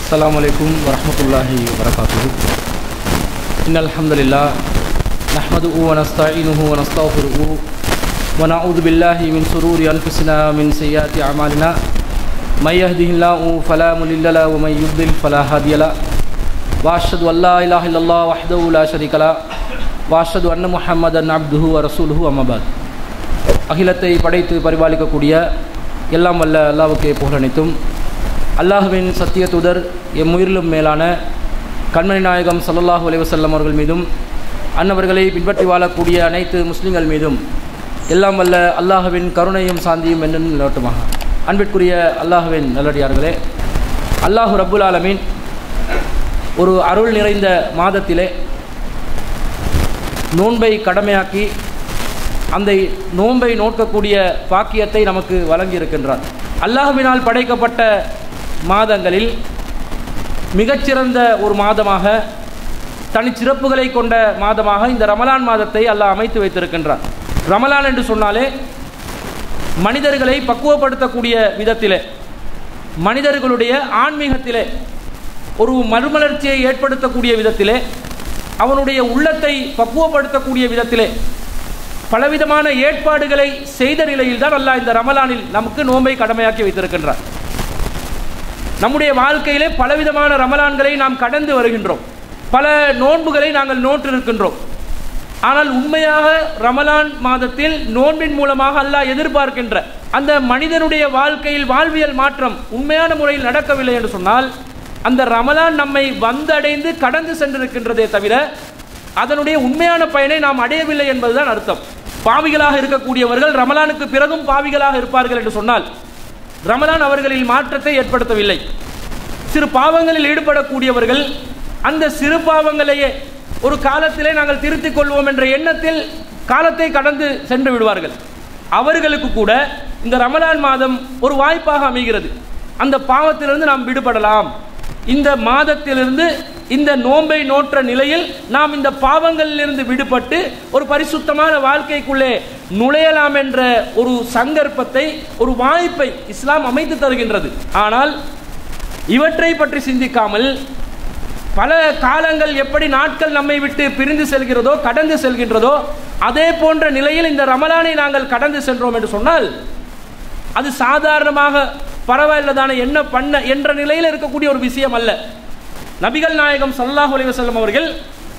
السلام عليكم ورحمة الله وبركاته إن الحمد لله نحمده ونستعينه ونستغفره ونعوذ بالله من شرور أنفسنا من سيئات أعمالنا من يهده الله فلا مضل له ومن يضلل فلا هادي له وأشهد أن لا إله إلا الله وحده لا شريك له وأشهد أن محمدا عبده ورسوله أما بعد அகிலத்தை படைத்து பரிபாலிக்கக்கூடிய எல்லாம் வல்ல அல்லாவுக்கே புகழனைத்தும் அல்லாஹுவின் சத்திய தூதர் எம் உயிரிலும் மேலான கண்மணி நாயகம் ஸல்லல்லாஹு அலைஹி வஸல்லம் அவர்கள் மீதும் அன்னவர்களை பின்பற்றி வாழக்கூடிய அனைத்து முஸ்லிம்கள் மீதும் எல்லாம் வல்ல அல்லாஹுவின் கருணையும் சாந்தியும் என்று நிலவட்டுமாக அன்பிற்குரிய அல்லாஹுவின் நல்லடியார்களே அல்லாஹு ரப்புல் ஆலமீன் ஒரு அருள் நிறைந்த மாதத்திலே நோன்பை கடமையாக்கி அந்த நோன்பை நோக்கக்கூடிய பாக்கியத்தை நமக்கு வழங்கியிருக்கின்றார் அல்லாஹுவினால் படைக்கப்பட்ட மாதங்களில் மிகச்சிறந்த ஒரு மாதமாக தனிச்சிறப்புகளை கொண்ட மாதமாக இந்த ரமலான் மாதத்தை அல்லாஹ் அமைத்து வைத்திருக்கின்றார் ரமலான் என்று சொன்னாலே மனிதர்களை பக்குவப்படுத்தக்கூடிய விதத்திலே மனிதர்களுடைய ஆன்மீகத்திலே ஒரு மறுமலர்ச்சியை ஏற்படுத்தக்கூடிய விதத்திலே அவனுடைய உள்ளத்தை பக்குவப்படுத்தக்கூடிய விதத்திலே பலவிதமான ஏற்பாடுகளை செய்த நிலையில்தான் அல்லாஹ் இந்த ரமலானில் நமக்கு நோன்பை கடமையாக்கி வைத்திருக்கின்றார் நம்முடைய வாழ்க்கையிலே பலவிதமான ரமலான்களை நாம் கடந்து வருகின்றோம் பல நோன்புகளை நாங்கள் நோற்றிருக்கின்றோம் ஆனால் உண்மையாக ரமலான் மாதத்தில் நோன்பின் மூலமாக அல்லாஹ் எதிர்பார்க்கின்ற அந்த மனிதனுடைய வாழ்க்கையில் வாழ்வியல் மாற்றம் உண்மையான முறையில் நடக்கவில்லை என்று சொன்னால் அந்த ரமலான் நம்மை வந்தடைந்து கடந்து சென்றிருக்கின்றதே தவிர அதனுடைய உண்மையான பயனை நாம் அடையவில்லை என்பதுதான் அர்த்தம் பாவிகளாக இருக்கக்கூடியவர்கள் ரமலானுக்கு பிறகும் பாவிகளாக இருப்பார்கள் என்று சொன்னால் ரமலான் அவர்களில் மாற்றத்தை ஏற்படுத்தவில்லை சிறு பாவங்களில் ஈடுபடக்கூடியவர்கள் அந்த சிறு பாவங்களையே ஒரு காலத்திலே நாங்கள் திருத்திக் கொள்வோம் என்ற எண்ணத்தில் காலத்தை கடந்து சென்று விடுவார்கள் அவர்களுக்கு கூட இந்த ரமலான் மாதம் ஒரு வாய்ப்பாக அமைகிறது அந்த பாவத்திலிருந்து நாம் விடுபடலாம் இந்த மாதத்திலிருந்து இந்த நோன்பை நோற்ற நிலையில் நாம் இந்த பாவங்களிலிருந்து விடுபட்டு ஒரு பரிசுத்தமான வாழ்க்கைக்குள்ளே நுழையலாம் என்ற ஒரு சங்கற்பத்தை ஒரு வாய்ப்பை இஸ்லாம் அமைத்து தருகின்றது ஆனால் இவற்றை பற்றி சிந்திக்காமல் பல காலங்கள் எப்படி நாட்கள் நம்மை விட்டு பிரிந்து செல்கிறதோ கடந்து செல்கின்றதோ அதே போன்ற நிலையில் இந்த ரமலானை நாங்கள் கடந்து சென்றோம் என்று சொன்னால் அது சாதாரணமாக பரவாயில்ல தானே என்ன பண்ண என்ற நிலையில் இருக்கக்கூடிய ஒரு விஷயம் அல்ல நபிகள் நாயகம் சல்லாஹ் அலைவசல்லம் அவர்கள்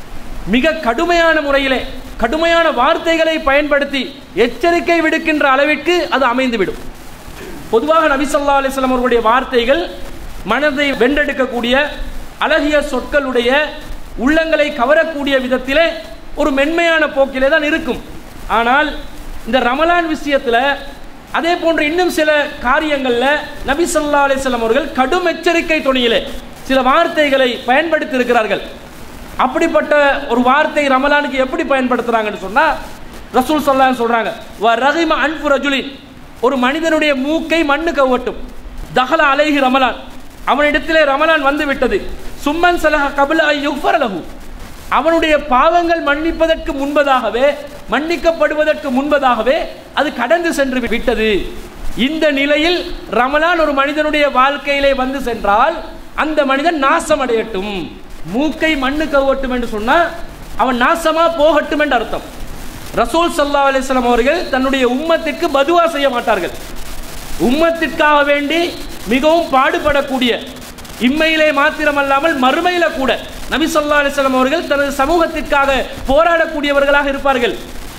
மிக கடுமையான முறையிலே கடுமையான வார்த்தைகளை பயன்படுத்தி எச்சரிக்கை விடுக்கின்ற அளவிற்கு அது அமைந்துவிடும் பொதுவாக நபி சொல்லா அலிஸ்லாம் அவர்களுடைய வார்த்தைகள் மனதை வென்றெடுக்கக்கூடிய அழகிய சொற்களுடைய உள்ளங்களை கவரக்கூடிய விதத்திலே ஒரு மென்மையான போக்கிலே தான் இருக்கும் ஆனால் இந்த ரமலான் விஷயத்தில் அதே போன்று இன்னும் சில காரியங்களில் நபி சொல்லா அலிஸ்லாம் அவர்கள் கடும் எச்சரிக்கை துணியிலே சில வார்த்தைகளை பயன்படுத்தி இருக்கிறார்கள் அப்படிப்பட்ட ஒரு வார்த்தை ரமலானுக்கு எப்படி பயன்படுத்துறாங்கன்னு சொன்னா ரசூல் சொல்லா சொல்றாங்க வ ரஹிம அன்பு ரஜுலின் ஒரு மனிதனுடைய மூக்கை மண்ணு கவ்வட்டும் தஹல அலைஹி ரமலான் அவனிடத்திலே ரமலான் வந்து விட்டது சும்மன் சலஹ கபில யுஃபரலஹு அவனுடைய பாவங்கள் மன்னிப்பதற்கு முன்பதாகவே மன்னிக்கப்படுவதற்கு முன்பதாகவே அது கடந்து சென்று விட்டது இந்த நிலையில் ரமலான் ஒரு மனிதனுடைய வாழ்க்கையிலே வந்து சென்றால் அந்த மனிதன் நாசம் அடையட்டும் மூக்கை மண்ணு கவ்வட்டும் என்று சொன்னால் அவன் நாசமா போகட்டும் என்று அர்த்தம் ரசூல் சல்லா அலிஸ்லாம் அவர்கள் தன்னுடைய உம்மத்திற்கு பதுவா செய்ய மாட்டார்கள் உம்மத்திற்காக வேண்டி மிகவும் பாடுபடக்கூடிய இம்மையிலே மாத்திரமல்லாமல் மறுமையில கூட நபி சொல்லா அலிஸ்லாம் அவர்கள் தனது சமூகத்திற்காக போராடக்கூடியவர்களாக இருப்பார்கள்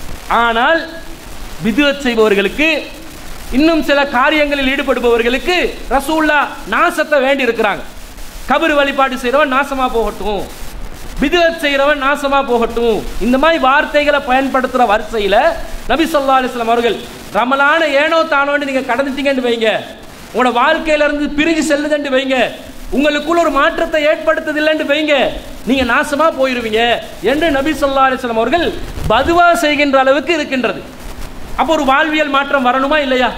ஆனால் விதுவத் செய்பவர்களுக்கு இன்னும் சில காரியங்களில் ஈடுபடுபவர்களுக்கு ரசூல்லா நாசத்தை வேண்டி இருக்கிறாங்க கபரு வழிபாடு செய்கிறவன் நாசமா போகட்டும் விதுவத் செய்கிறவன் நாசமா போகட்டும் இந்த மாதிரி வார்த்தைகளை பயன்படுத்துகிற வரிசையில் நபி சொல்லா அலிஸ்லாம் அவர்கள் ரமலான ஏனோ தானோன்னு நீங்கள் கடந்துட்டீங்கன்னு வைங்க உங்களோட வாழ்க்கையிலிருந்து பிரிஞ்சு செல்லுதுன்னு வைங்க உங்களுக்குள்ள ஒரு மாற்றத்தை ஏற்படுத்ததில்லைன்னு வைங்க நீங்க நாசமா போயிருவீங்க என்று நபி சொல்லா அலிஸ்லாம் அவர்கள் பதுவா செய்கின்ற அளவுக்கு இருக்கின்றது அப்போ ஒரு வாழ்வியல் மாற்றம் வரணுமா இல்லையா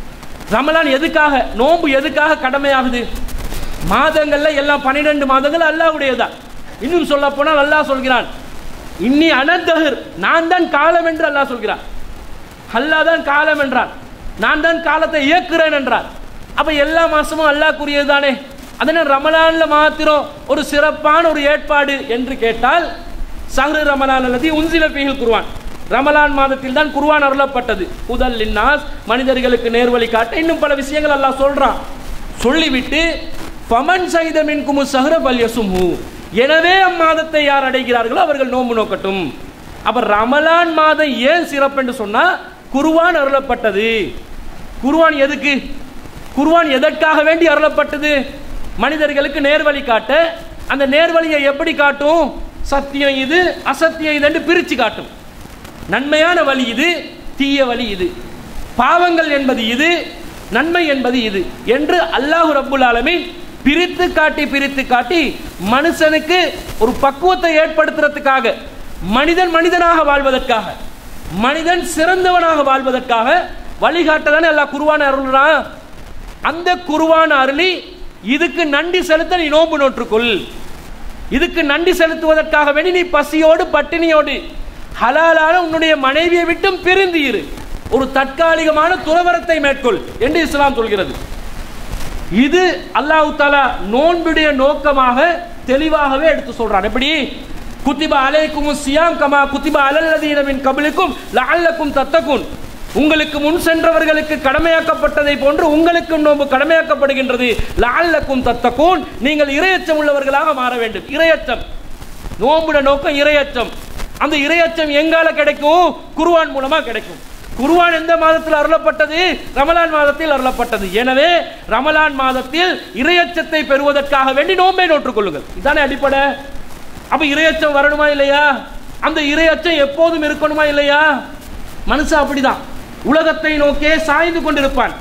ரமலான் எதுக்காக நோன்பு எதுக்காக கடமையாகுது மாதங்கள்ல எல்லாம் பன்னிரெண்டு மாதங்கள் அல்லாஹ்வுடையதான் இன்னும் சொல்ல போனால் அல்லாஹ் சொல்கிறான் இன்னி அனத்தகர் நான் தான் காலம் என்று அல்லாஹ் சொல்கிறான் அல்லாஹ் தான் காலம் என்றான் நான் தான் காலத்தை இயக்குறேன் என்றார் அப்ப எல்லா மாசமும் அல்லாஹ்க்குரியது தானே அதனால ரமலான்ல மாத்திரம் ஒரு சிறப்பான ஒரு ஏற்பாடு என்று கேட்டால் சஹ்ரு ரமலான் அல்லது உன்சில பீஹில் குர்ஆன் ரமலான் மாதத்தில் தான் குர்ஆன் அருளப்பட்டது உதல் லின்னாஸ் மனிதர்களுக்கு நேர்வழி காட்ட இன்னும் பல விஷயங்கள் அல்லாஹ் சொல்றான் சொல்லிவிட்டு ஃபமன் சைத மின்குமு சஹ்ர பல்யசுமு எனவே அம்மாதத்தை யார் அடைகிறார்களோ அவர்கள் நோன்பு நோக்கட்டும் அப்ப ரமலான் மாதம் ஏன் சிறப்பு என்று சொன்னா குர்ஆன் அருளப்பட்டது குர்ஆன் எதுக்கு குர்ஆன் எதற்காக வேண்டி அருளப்பட்டது மனிதர்களுக்கு நேர்வழி காட்ட அந்த நேர்வழியை எப்படி காட்டும் சத்தியம் இது அசத்தியம் இது என்று பிரிச்சு காட்டும் நன்மையான வழி இது தீய வழி இது பாவங்கள் என்பது இது நன்மை என்பது இது என்று அல்லாஹ் ரப்புல் ஆலமீன் பிரித்து காட்டி பிரித்து காட்டி மனுஷனுக்கு ஒரு பக்குவத்தை ஏற்படுத்துறதுக்காக மனிதன் மனிதனாக வாழ்வதற்காக மனிதன் சிறந்தவனாக வாழ்வதற்காக வழிகாட்டதானே அல்லாஹ் குருவான அருள்றான் அந்த குருவான அருளி இதுக்கு நன்றி செலுத்த நீ நோன்பு நோற்றுக்கொள் இதுக்கு நன்றி செலுத்துவதற்காக வேண்டி நீ பசியோடு பட்டினியோடு ஹலாலான உன்னுடைய மனைவியை விட்டும் பிரிந்து இரு ஒரு தற்காலிகமான துறவரத்தை மேற்கொள் என்று இஸ்லாம் சொல்கிறது இது அல்லாஹ் தாலா நோன்புடைய நோக்கமாக தெளிவாகவே எடுத்து சொல்றான் எப்படி குத்திபா அலைக்கும் சியாம் கமா குத்திபா அலல்லதீனமின் கபிலுக்கும் லஅல்லக்கும் தத்தகுன் உங்களுக்கு முன் சென்றவர்களுக்கு கடமையாக்கப்பட்டதை போன்று உங்களுக்கும் நோன்பு கடமையாக்கப்படுகின்றது லஅல்லக்கும் தத்தகுன் நீங்கள் இரையச்சம் உள்ளவர்களாக மாற வேண்டும் இரையச்சம் நோன்புட நோக்கம் இரையச்சம் அந்த இரையச்சம் எங்கால கிடைக்கும் குர்ஆன் மூலமா கிடைக்கும் குர்ஆன் எந்த மாதத்தில் அருளப்பட்டது ரமலான் மாதத்தில் அருளப்பட்டது எனவே ரமலான் மாதத்தில் இரையச்சத்தை பெறுவதற்காக வேண்டி நோன்பை நோற்றுக் கொள்ளுங்கள் இதானே அடிப்படை அப்ப இரையச்சம் வரணுமா இல்லையா அந்த இரையச்சம் எப்போதும் இருக்கணுமா இல்லையா மனுஷன் அப்படிதான் உலகத்தை நோக்கே சாய்ந்து கொண்டிருப்பான்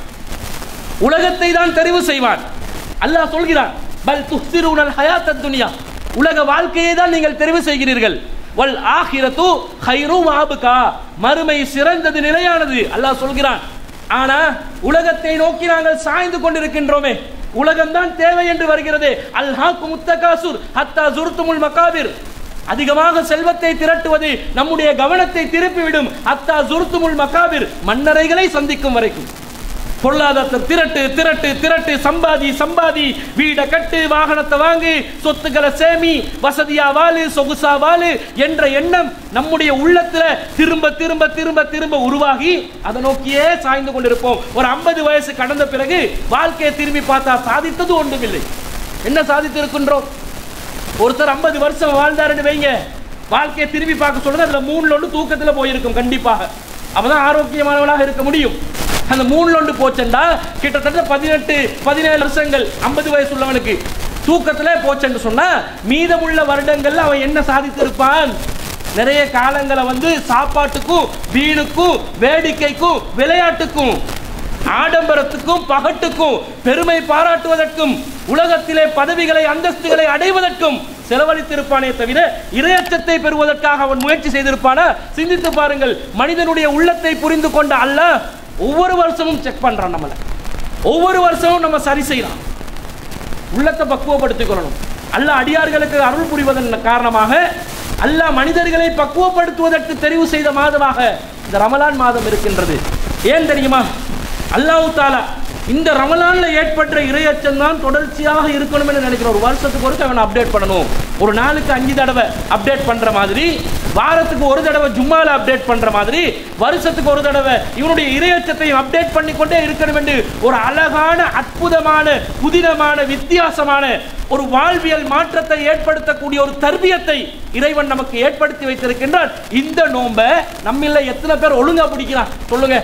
உலகத்தை தான் தெரிவு செய்வான் அல்லாஹ் சொல்கிறான் பல் துஹ்சிரூனல் ஹயாத்தத் துனியா உலக வாழ்க்கையை தான் நீங்கள் தெரிவு செய்கிறீர்கள் வல் ஆஹிரத்து ஹைரு வாபுகா மறுமை சிறந்தது நிலையானது அல்லாஹ் சொல்கிறான் ஆனா உலகத்தை நோக்கி நாங்கள் சாய்ந்து கொண்டிருக்கின்றோமே உலகம்தான் தேவை என்று வருகிறது அல்ஹாக்கு முத்தகாசுர் ஹத்தா சுருத்துமுல் மகாபிர் அதிகமாக செல்வத்தை திரட்டுவது நம்முடைய கவனத்தை திருப்பிவிடும் அத்தா சுருத்துமுல் மகாபிர் மன்னரைகளை சந்திக்கும் வரைக்கும் பொருளாதாரத்தை திரட்டு திரட்டு திரட்டு சம்பாதி சம்பாதி வீட கட்டு வாகனத்தை வாங்கு சொத்துக்களை சேமி வசதியா வாழு சொகுசா வாழு என்ற எண்ணம் நம்முடைய உள்ளத்துல திரும்ப திரும்ப திரும்ப திரும்ப உருவாகி அதை நோக்கியே சாய்ந்து கொண்டிருப்போம் ஒரு ஐம்பது வயசு கடந்த பிறகு வாழ்க்கையை திரும்பி பார்த்தா சாதித்தது ஒன்றுமில்லை என்ன சாதித்து இருக்கின்றோம் ஒருத்தர் ஐம்பது வருஷம் வாழ்ந்தாருன்னு வைங்க வாழ்க்கையை திரும்பி பார்க்க சொல்றது அதுல மூணுல ஒன்று தூக்கத்துல போயிருக்கும் கண்டிப்பாக அப்பதான் ஆரோக்கியமானவனாக இருக்க முடியும் அந்த மூணுல ஒன்று போச்சண்டா கிட்டத்தட்ட பதினெட்டு பதினேழு வருஷங்கள் ஐம்பது வயசு உள்ளவனுக்கு தூக்கத்துல போச்சென்று சொன்னா மீதமுள்ள வருடங்கள்ல அவன் என்ன சாதித்திருப்பான் நிறைய காலங்களை வந்து சாப்பாட்டுக்கும் வீணுக்கும் வேடிக்கைக்கும் விளையாட்டுக்கும் ஆடம்பரத்துக்கும் பகட்டுக்கும் பெருமை பாராட்டுவதற்கும் உலகத்திலே பதவிகளை அந்தஸ்துகளை அடைவதற்கும் செலவழித்திருப்பானே தவிர இரையச்சத்தை பெறுவதற்காக அவன் முயற்சி செய்திருப்பானா சிந்தித்து பாருங்கள் மனிதனுடைய உள்ளத்தை புரிந்து கொண்ட அல்லாஹ் ஒவ்வொரு வருஷமும் செக் பண்றான் நம்மள ஒவ்வொரு வருஷமும் நம்ம சரி செய்யலாம் உள்ளத்தை பக்குவப்படுத்திக் கொள்ளணும் அல்லாஹ் அடியார்களுக்கு அருள் புரிவதன் காரணமாக அல்லாஹ் மனிதர்களை பக்குவப்படுத்துவதற்கு தெரிவு செய்த மாதமாக இந்த ரமலான் மாதம் இருக்கின்றது ஏன் தெரியுமா அல்லாஹ் தாலா இந்த ரமலான்ல ஏற்பட்ட இரையச்சம் தான் தொடர்ச்சியாக இருக்கணும் என்று நினைக்கிறோம் ஒரு வருஷத்துக்கு ஒருக்க அவனை அப்டேட் பண்ணணும் ஒரு நாளுக்கு அஞ்சு தடவை அப்டேட் பண்ற மாதிரி வாரத்துக்கு ஒரு தடவை ஜும்மால அப்டேட் பண்ற மாதிரி வருஷத்துக்கு ஒரு தடவை இவனுடைய இரையச்சத்தையும் அப்டேட் பண்ணிக்கொண்டே இருக்கணும் என்று ஒரு அழகான அற்புதமான புதினமான வித்தியாசமான ஒரு வாழ்வியல் மாற்றத்தை ஏற்படுத்தக்கூடிய ஒரு தர்பியத்தை இறைவன் நமக்கு ஏற்படுத்தி வைத்திருக்கின்றான் இந்த நோன்பை நம்மில்ல எத்தனை பேர் ஒழுங்கா பிடிக்கிறான் சொல்லுங்க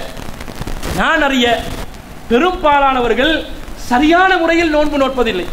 நான் அறிய பெரும்பாலானவர்கள் சரியான முறையில் நோன்பு நோட்பதில்லை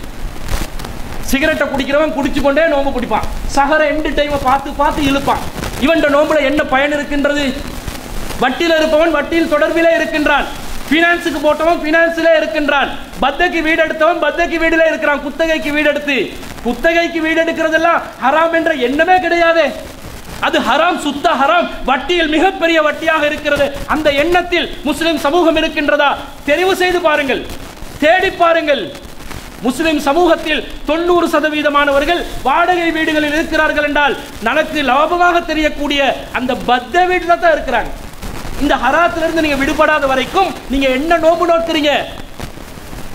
சிகரெட்டை குடிக்கிறவன் குடிச்சு கொண்டே நோன்பு பிடிப்பான் சகர எண்டு டைமை பார்த்து பார்த்து இழுப்பான் இவன் நோன்புல என்ன பயன் இருக்கின்றது வட்டியில் இருப்பவன் வட்டியில் தொடர்பிலே இருக்கின்றான் பினான்ஸுக்கு போட்டவன் பினான்ஸிலே இருக்கின்றான் பத்தைக்கு வீடு எடுத்தவன் பத்தைக்கு வீடுல இருக்கிறான் குத்தகைக்கு வீடு எடுத்து குத்தகைக்கு வீடு எடுக்கிறதெல்லாம் ஹராம் என்ற எண்ணமே கிடையாது அது ஹராம் சுத்த ஹராம் வட்டியில் மிகப்பெரிய வட்டியாக இருக்கிறது அந்த எண்ணத்தில் முஸ்லிம் சமூகம் இருக்கின்றதா தெரிவு செய்து பாருங்கள் தேடி பாருங்கள் முஸ்லிம் சமூகத்தில் தொண்ணூறு சதவீதமானவர்கள் வாடகை வீடுகளில் இருக்கிறார்கள் என்றால் நமக்கு லாபமாக தெரியக்கூடிய அந்த பத்த வீட்டில் தான் இருக்கிறாங்க இந்த ஹராத்திலிருந்து நீங்க விடுபடாத வரைக்கும் நீங்க என்ன நோம்பு நோக்கிறீங்க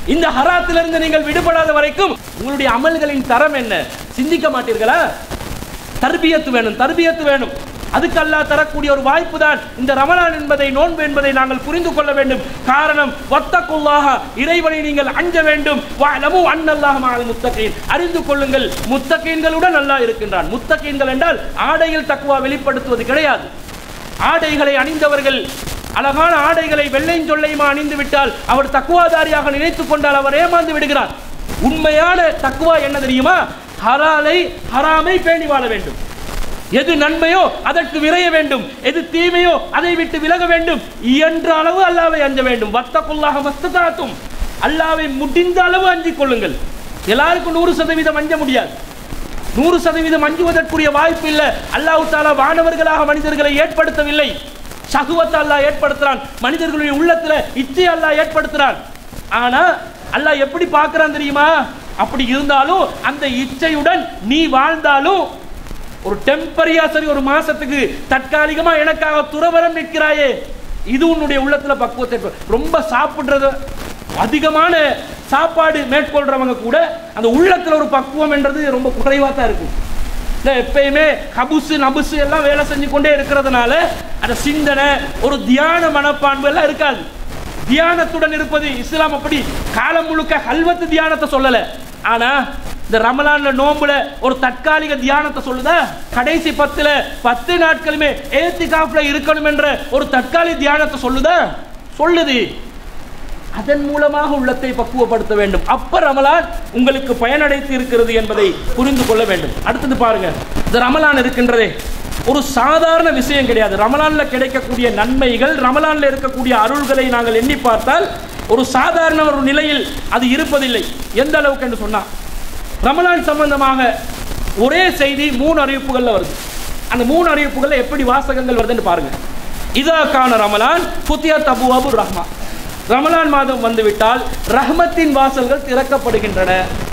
இந்த ஹராத்திலிருந்து நீங்கள் விடுபடாத வரைக்கும் உங்களுடைய அமல்களின் தரம் என்ன சிந்திக்க மாட்டீர்களா தர்பியத்து வேணும் தர்பியத்து வேணும் அதுக்கு அல்லாஹ் தரக்கூடிய ஒரு வாய்ப்பு தான் இந்த ரமலான் என்பதை நோன்பு என்பதை நாங்கள் புரிந்து கொள்ள வேண்டும் காரணம் வத்தக்குல்லாக இறைவனை நீங்கள் அஞ்ச வேண்டும் வலமு அன்னல்லாஹ் மஅல் முத்தகீன் அறிந்து கொள்ளுங்கள் முத்தகீன்களுடன் அல்லாஹ் இருக்கின்றான் முத்தகீன்கள் என்றால் ஆடையில் தக்குவா வெளிப்படுத்துவது கிடையாது ஆடைகளை அணிந்தவர்கள் அழகான ஆடைகளை வெள்ளையும் சொல்லையுமா அணிந்து விட்டால் அவர் தக்குவாதாரியாக நினைத்துக் கொண்டால் அவர் ஏமாந்து விடுகிறார் உண்மையான தக்குவா என்ன தெரியுமா ஹலாலை ஹராமை பேணி வாழ வேண்டும் எது நன்மையோ அதற்கு விரைய வேண்டும் எது தீமையோ அதை விட்டு விலக வேண்டும் இயன்ற அளவு அல்லாவை அஞ்ச வேண்டும் வத்தக்குள்ளாக மஸ்தாத்தும் அல்லாவை முடிந்த அளவு அஞ்சிக் கொள்ளுங்கள் எல்லாருக்கும் நூறு சதவீதம் அஞ்ச முடியாது நூறு சதவீதம் அஞ்சுவதற்குரிய வாய்ப்பு இல்லை அல்லாஹ் தாலா வானவர்களாக மனிதர்களை ஏற்படுத்தவில்லை சகுவத்தை அல்லாஹ் ஏற்படுத்துறான் மனிதர்களுடைய உள்ளத்துல இச்சை அல்லாஹ் ஏற்படுத்துறான் ஆனா அல்லாஹ் எப்படி பார்க்கறான் தெரியுமா அப்படி இருந்தாலும் அந்த இச்சையுடன் நீ வாழ்ந்தாலும் ஒரு டெம்பரியா சரி ஒரு மாசத்துக்கு தற்காலிகமா எனக்காக துறவரம் நிற்கிறாயே இது உன்னுடைய உள்ளத்துல பக்குவத்தை ஏற்ப- ரொம்ப சாப்பிடுறது அதிகமான சாப்பாடு மேற்கொள்றவங்க கூட அந்த உள்ளத்துல ஒரு பக்குவம் என்றது ரொம்ப குறைவா தான் இருக்கும் இந்த எப்பயுமே கபுசு நபுசு எல்லாம் வேலை செஞ்சு கொண்டே இருக்கிறதுனால அந்த சிந்தனை ஒரு தியான மனப்பான்பு எல்லாம் இருக்காது தியானத்துடன் இருப்பது இஸ்லாம் அப்படி காலம் முழுக்க ஹல்வத்து தியானத்தை சொல்லல ஆனா இந்த ரமலான்ல நோம்புல ஒரு தற்காலிக தியானத்தை சொல்லுதா கடைசி பத்துல பத்து நாட்களுமே ஏத்திகாப்ல இருக்கணும் என்ற ஒரு தற்காலிக தியானத்தை சொல்லுதா சொல்லுது அதன் மூலமாக உள்ளத்தை பக்குவப்படுத்த வேண்டும் அப்ப ரமலான் உங்களுக்கு பயனடைத்து இருக்கிறது என்பதை புரிந்து கொள்ள வேண்டும் அடுத்தது பாருங்க இந்த ரமலான் இருக்கின்றதே ஒரு சாதாரண விஷயம் கிடையாது ரமலான்ல கிடைக்கக்கூடிய நன்மைகள் ரமலான்ல இருக்கக்கூடிய அருள்களை நாங்கள் எண்ணி பார்த்தால் ஒரு சாதாரண ஒரு நிலையில் அது இருப்பதில்லை எந்த அளவுக்கு என்று சொன்னா ரமலான் சம்பந்தமாக ஒரே செய்தி மூணு அறிவிப்புகள்ல வருது அந்த மூணு அறிவிப்புகள்ல எப்படி வாசகங்கள் வருதுன்னு பாருங்க இதா கான ரமலான் புத்தியத் அபு அபு ரஹ்மா ரமலான் மாதம் வந்துவிட்டால் ரஹ்மத்தின் வாசல்கள் திறக்கப்படுகின்றன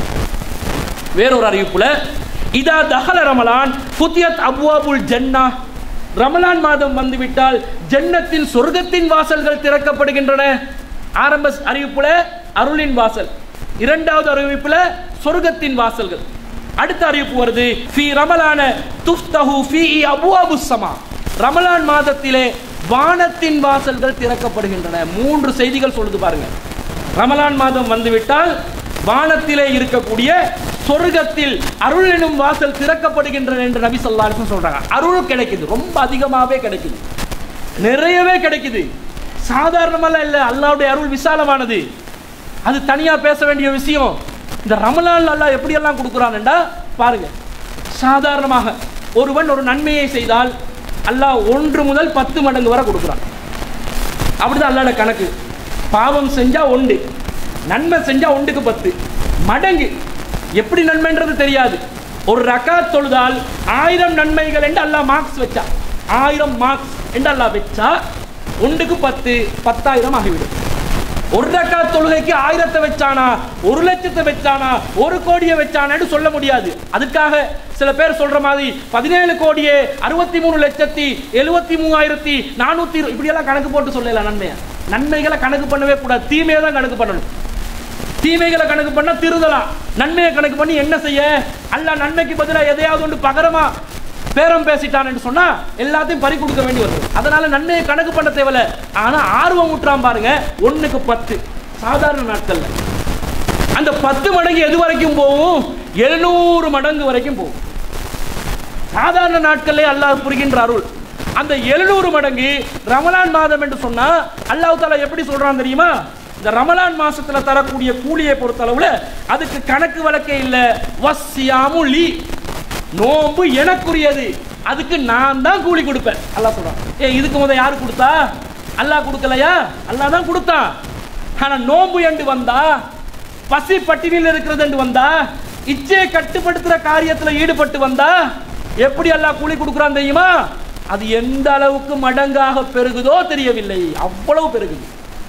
வேறொரு அறிவிப்புல இதா தஹல ரமலான் புத்தியத் அபுவாபுல் ஜன்னா ரமலான் மாதம் வந்துவிட்டால் ஜன்னத்தின் சொர்க்கத்தின் வாசல்கள் திறக்கப்படுகின்றன ஆரம்ப அறிவிப்புல அருளின் வாசல் இரண்டாவது அறிவிப்புல சொர்க்கத்தின் வாசல்கள் அடுத்த அறிவிப்பு வருது ஃபி ரமலான துஃப்தஹு ஃபீ அபுவாபு ஸமா ரமலான் மாதத்திலே வானத்தின் வாசல்கள் திறக்கப்படுகின்றன மூன்று செய்திகள் சொல்லுது பாருங்க ரமலான் மாதம் வந்துவிட்டால் வானத்திலே இருக்கக்கூடிய சொர்க்கத்தில் அருள் எனும் வாசல் திறக்கப்படுகின்றன என்று நபி ஸல்லல்லாஹு அலைஹி வஸல்லம் சொல்றாங்க அருள் கிடைக்குது ரொம்ப அதிகமாகவே கிடைக்குது நிறையவே கிடைக்குது சாதாரணமெல்லாம் இல்லை அல்லாஹ்வுடைய அருள் விசாலமானது அது தனியா பேச வேண்டிய விஷயம் இந்த ரமலான் அல்லாஹ் எப்படியெல்லாம் கொடுக்குறான்டா பாருங்க சாதாரணமாக ஒருவன் ஒரு நன்மையை செய்தால் அல்லாஹ் ஒன்று முதல் பத்து மடங்கு வரை கொடுக்குறான் அப்படிதான் அல்லாட கணக்கு பாவம் செஞ்சா ஒன்று நன்மை செஞ்சா ஒன்றுக்கு பத்து மடங்கு எப்படி நன்மைன்றது தெரியாது ஒரு ரகாத் தொழுதால் ஆயிரம் நன்மைகள் என்று அல்லாஹ் மார்க்ஸ் வச்சா ஆயிரம் மார்க்ஸ் என்று அல்லாஹ் வச்சா ஒன்றுக்கு பத்து பத்தாயிரம் ஆகிவிடும் ஒரு ரக்காத் தொழுகைக்கு ஆயிரத்தை வச்சானா ஒரு லட்சத்தை வச்சானா ஒரு கோடியை வச்சானான்னு சொல்ல முடியாது அதுக்காக சில பேர் சொல்ற மாதிரி பதினேழு கோடியே அறுபத்தி மூணு லட்சத்தி எழுபத்தி மூவாயிரத்தி நானூத்தி இப்படியெல்லாம் கணக்கு போட்டு சொல்லல நன்மையை நன்மைகளை கணக்கு பண்ணவே கூடாது தீமையை தான் கணக்கு பண்ணணும் தீமைகளை கணக்கு பண்ணா திருதலாம் நன்மையை கணக்கு பண்ணி என்ன செய்ய அல்ல நன்மைக்கு பதிலாக எதையாவது ஒன்று பகரமா பேரம் பேசிட்டான்னு சொன்னா எல்லாத்தையும் பறி கொடுக்க வேண்டி வருது அதனால நன்மையை கணக்கு பண்ண தேவையில்ல ஆனா ஆர்வம் ஊட்டுறான் பாருங்க ஒண்ணுக்கு பத்து சாதாரண நாட்கள்ல அந்த பத்து மடங்கு எது வரைக்கும் போகும் எழுநூறு மடங்கு வரைக்கும் போகும் சாதாரண நாட்களே அல்லாஹ் புரிகின்ற அருள் அந்த எழுநூறு மடங்கு ரமலான் மாதம் என்று சொன்னா அல்லாஹ் தாலா எப்படி சொல்றான் தெரியுமா இந்த ரமலான் மாசத்துல தரக்கூடிய கூலியை பொறுத்தளவுல அதுக்கு கணக்கு வழக்கே இல்ல வசியாமு லீ நோன்பு எனக்குரியது அதுக்கு நான் தான் கூலி கொடுப்பேன் அல்லாஹ் சொல்றான் ஏ இதுக்கு முத யாரு கொடுத்தா அல்லாஹ் கொடுக்கலையா அல்லாஹ் தான் கொடுத்தான் ஆனா நோன்பு என்று வந்தா பசி பட்டினியில் இருக்கிறது என்று வந்தா இச்சையை கட்டுப்படுத்துற காரியத்துல ஈடுபட்டு வந்தா எப்படி அல்லாஹ் கூலி கொடுக்குறான் தெரியுமா அது எந்த அளவுக்கு மடங்காக பெருகுதோ தெரியவில்லை அவ்வளவு பெருகுது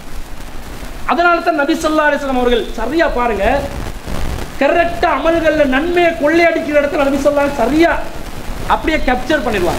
அதனால தான் நபி ஸல்லல்லாஹு அலைஹி வஸல்லம் அவர்கள் சரியா பாருங்க கரெக்டா அமல்கள்ல நன்மையை கொள்ளையடிக்கிற இடத்துல நபி ஸல்லல்லாஹு அலைஹி வஸல்லம் சரியா அப்படியே கேப்சர் பண்ணிடுவாங்க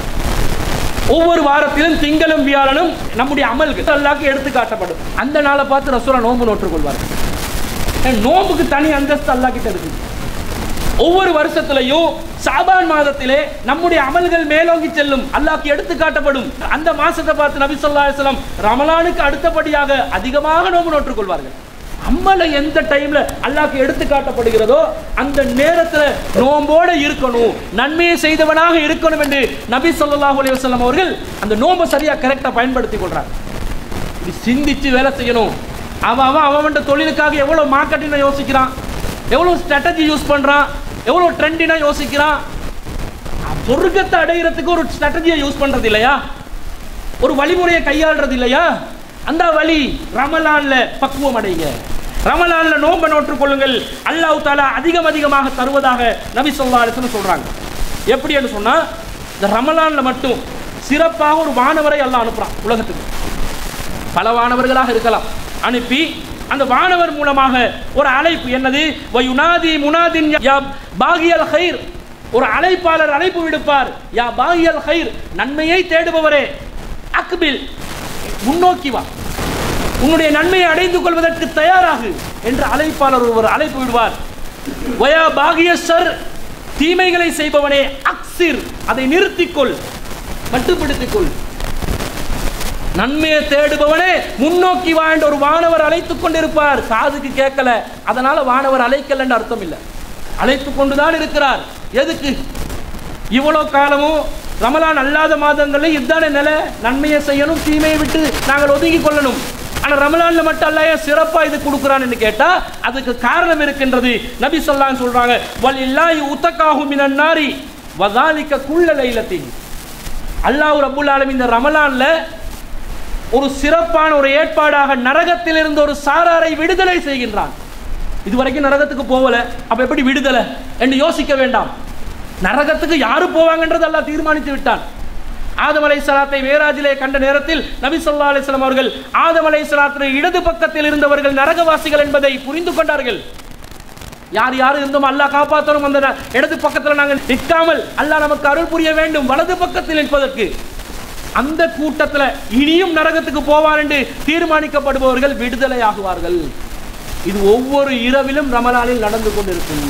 ஒவ்வொரு வாரத்திலும் திங்களும் வியாழனும் நம்முடைய அமல்கள் அல்லாஹ்க்கு எடுத்து காட்டப்படும் அந்த நாளை பார்த்து ரசூலா நோன்பு நோற்றுக் கொள்வார்கள் நோம்புக்கு தனி அந்தஸ்து அல்லாஹ் கிட்ட இருக்குது ஒவ்வொரு வருஷத்திலையும் சாபான் மாதத்திலே நம்முடைய அமல்கள் மேலோங்கி செல்லும் அல்லாஹ்க்கு எடுத்து காட்டப்படும் அந்த மாசத்தை பார்த்து நபி ஸல்லல்லாஹு அலைஹி வஸல்லம் ரமலானுக்கு அடுத்தபடியாக அதிகமாக நோன்பு நோற்றுக் கொள்வார்கள் அம்மலை எந்த டைம்ல அல்லாஹ்க்கு எடுத்து காட்டப்படுகிறதோ அந்த நேரத்துல நோம்போட இருக்கணும் நன்மையை செய்தவனாக இருக்கணும் என்று நபி ஸல்லல்லாஹு அலைஹி வஸல்லம் அவர்கள் அந்த நோன்பை சரியா கரெக்டா பயன்படுத்திக் கொள்றாங்க இப்படி சிந்திச்சு வேலை செய்யணும் அவன் அவன் அவன் தொழிலுக்காக எவ்வளவு மார்க்கெட்டிங் யோசிக்கிறான் எவ்வளவு ஸ்ட்ராட்டஜி யூஸ் பண்றான் எவ்வளவு ட்ரெண்டினா யோசிக்கிறான் சொர்க்கத்தை அடையிறதுக்கு ஒரு ஸ்ட்ராட்டஜியை யூஸ் பண்றது இல்லையா ஒரு வழிமுறையை கையாளுறது இல்லையா அந்த வழி ரமலான்ல பக்குவம் அடைங்க ரமலான்ல நோன்பை நோற்றுக் கொள்ளுங்கள் அல்லாஹ் தாலா அதிகம் அதிகமாக தருவதாக நபி ஸல்லல்லாஹு அலைஹி வஸல்லம் சொல்றாங்க எப்படி என்று சொன்னா இந்த ரமலான்ல மட்டும் சிறப்பாக ஒரு வானவரை அல்லாஹ் அனுப்புறான் உலகத்துக்கு பல வானவர்களாக இருக்கலாம் அனுப்பி அந்த வானவர் மூலமாக ஒரு அழைப்பு என்னது வயுனாதி முனாதின் யா பாகியல் ஹைர் ஒரு அழைப்பாளர் அழைப்பு விடுப்பார் யா பாகியல் ஹைர் நன்மையை தேடுபவரே அக்பில் முன்னோக்கி வா உன்னுடைய நன்மையை அடைந்து கொள்வதற்கு தயாராகு என்று அழைப்பாளர் ஒருவர் அழைப்பு விடுவார் வயா பாகிய சர் தீமைகளை செய்பவனே அக்சிர் அதை நிறுத்திக்கொள் மட்டுப்படுத்திக் கொள் நன்மையை தேடுபவனே முன்னோக்கி வா என்ற ஒரு வானவர் அழைத்துக் கொண்டிருப்பார் காதுக்கு கேட்கல அதனால வானவர் அழைக்கல என்று அர்த்தம் இல்லை அழைத்துக் கொண்டுதான் இருக்கிறார் எதுக்கு இவ்வளவு காலமும் ரமலான் அல்லாத மாதங்களில் இதுதானே நிலை நன்மையை செய்யணும் தீமையை விட்டு நாங்கள் ஒதுங்கி கொள்ளணும் ஆனா ரமலான்ல மட்டும் அல்ல சிறப்பா இது கொடுக்குறான்னு கேட்டா அதுக்கு காரணம் இருக்கின்றது நபி சொல்லான்னு சொல்றாங்க வல் இல்லாஹி உத்தக்காஹு மினன் நாரி வதாலிக்க குள்ள லைலத்தின் அல்லாஹ் ரப்புல் ஆலமீன் இந்த ரமலான்ல ஒரு சிறப்பான ஒரு ஏற்பாடாக நரகத்தில் இருந்து ஒரு சாராரை விடுதலை செய்கின்றான் இதுவரைக்கும் நரகத்துக்கு போகல அப்ப எப்படி விடுதலை என்று யோசிக்க வேண்டாம் நரகத்துக்கு யாரு போவாங்கன்றது அல்லாஹ் தீர்மானித்து விட்டான் ஆதம் அலை சலாத்தை வேராஜிலே கண்ட நேரத்தில் நபி சொல்லா அலிஸ்லாம் அவர்கள் ஆதம் அலை சலாத்தின் இடது பக்கத்தில் இருந்தவர்கள் நரகவாசிகள் என்பதை புரிந்து கொண்டார்கள் யார் யார் இருந்தோம் அல்லாஹ் காப்பாற்றணும் அந்த ந- இடது பக்கத்தில் நாங்கள் நிற்காமல் அல்லாஹ் நமக்கு அருள் புரிய வேண்டும் வலது பக்கத்தில் நிற்பதற்கு அந்த கூட்டத்தில் இனியும் நரகத்துக்கு போவார் என்று தீர்மானிக்கப்படுபவர்கள் விடுதலை ஆகுவார்கள் இது ஒவ்வொரு இரவிலும் ரமலானில் நடந்து கொண்டிருக்கும்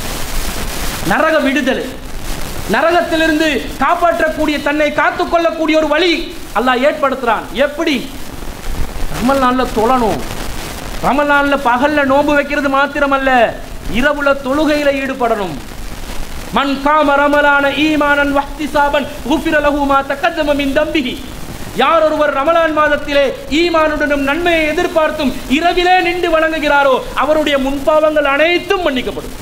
நரக விடுதலை நரகத்திலிருந்து காப்பாற்றக்கூடிய தன்னை காத்துக்கொள்ளக்கூடிய ஒரு வழி அல்லாஹ் ஏற்படுத்துறான் எப்படி ரமலான்ல தொழணும் ரமலான்ல பகல்ல நோன்பு வைக்கிறது மாத்திரமல்ல இரவுல தொழுகையில ஈடுபடணும் மன் காம ரமலான ஈமானன் வஹ்திசாபன் குஃபிர லஹு மா தக்கத்தம மின் தம்பிஹி யார் ஒருவர் ரமலான் மாதத்திலே ஈமானுடனும் நன்மையை எதிர்பார்த்தும் இரவிலே நின்று வணங்குகிறாரோ அவருடைய முன்பாவங்கள் அனைத்தும் மன்னிக்கப்படும்